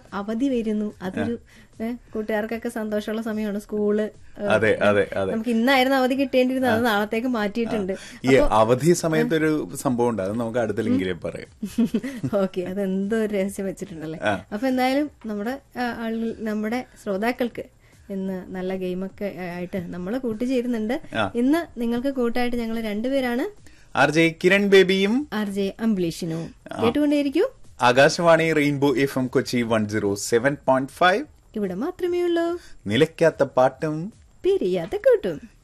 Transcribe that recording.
അവധി വരുന്നു അതൊരു ഏ, കൂട്ടുകാർക്കൊക്കെ സന്തോഷമുള്ള സമയമാണ് സ്കൂള് ഏ, അതെ അതെ അതെ നമുക്ക് ഇന്നായിരുന്നു അവധി കിട്ടേണ്ടിരുന്നത് അത് നാളത്തേക്ക് മാറ്റിയിട്ടുണ്ട് ഈ അവധി സമയത്തൊരു സംഭവം ഉണ്ട് അത് നമുക്ക് അടുത്ത ലിങ്കിലേ പറയാം ഓക്കെ അതെന്തോ ഒരു രഹസ്യം വെച്ചിട്ടുണ്ടല്ലേ അപ്പൊ എന്തായാലും നമ്മുടെ ആ, ആളുകൾ നമ്മുടെ ശ്രോതാക്കൾക്ക് ഇന്ന് നല്ല ഗെയിമൊക്കെ ആയിട്ട് നമ്മൾ കൂട്ടിച്ചേരുന്നുണ്ട് ഇന്ന് നിങ്ങൾക്ക് കൂട്ടായിട്ട് ഞങ്ങൾ രണ്ടുപേരാണ് ആർ ജെ കിരൺ ബേബിയും ആർ ജെ അംബ്ലീഷിനും കേട്ടുകൊണ്ടേയിരിക്കൂ Akashvani rainbow F M Kochi one zero seven point five ഇവിടെ മാത്രമേ ഉള്ളൂ നിലയ്ക്കാത്ത പാട്ടും പിരിയാത്ത കൂട്ടും